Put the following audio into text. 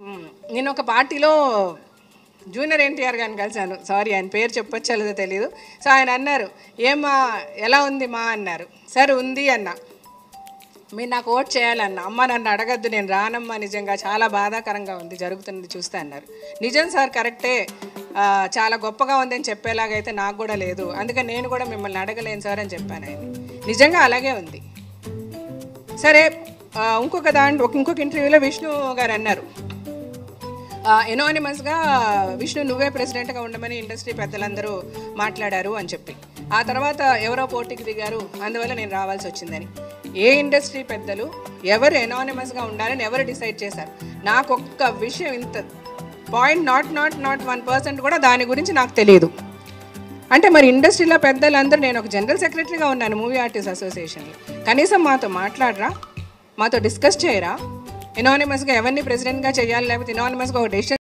మ్మ్. నేను ఒక పార్టీలో జూనియర్ ఎన్టీఆర్ గారిని కలిశాను సారీ ఆయన పేరు చెప్పొచ్చో లేదో తెలియదు సో ఆయన అన్నారు ఏమా ఎలా ఉంది మా అన్నారు సరే ఉంది అన్న మీరు నాకు ఓట్ చేయాలన్న అమ్మ నన్ను అడగద్దు నేను రానమ్మా నిజంగా చాలా బాధాకరంగా ఉంది జరుగుతున్నది చూస్తే అన్నారు నిజం సార్ కరెక్టే ఆ, చాలా గొప్పగా ఉందని చెప్పేలాగైతే నాకు కూడా లేదు అందుకని నేను కూడా మిమ్మల్ని అడగలేను సార్ అని చెప్పాను ఆయన నిజంగా అలాగే ఉంది సరే ఆ, ఇంకొక దాంట్లో ఒక ఇంకొక ఇంటర్వ్యూలో విష్ణు గారు అన్నారు ఎనానిమస్గా విష్ణు నువ్వే ప్రెసిడెంట్గా ఉండమని ఇండస్ట్రీ పెద్దలందరూ మాట్లాడారు అని చెప్పి ఆ తర్వాత ఎవరో పోటీకి దిగారు అందువల్ల నేను రావాల్సి వచ్చిందని ఏ ఇండస్ట్రీ పెద్దలు ఎవరు ఎనానిమస్గా ఉండాలని ఎవరు డిసైడ్ చేశారు నాకు ఒక్క విషయం ఇంత point not not not one percent కూడా దాని గురించి నాకు తెలియదు అంటే మరి ఇండస్ట్రీలో పెద్దలందరూ నేను ఒక జనరల్ సెక్రటరీగా ఉన్నాను మూవీ ఆర్టిస్ట్ అసోసియేషన్లో కనీసం మాతో మాట్లాడరా మాతో డిస్కస్ చేయరా ఎనానిమస్గా ఎవరిని ప్రెసిడెంట్గా చేయాలి లేకపోతే ఎనానిమస్గా ఒక డెసిషన్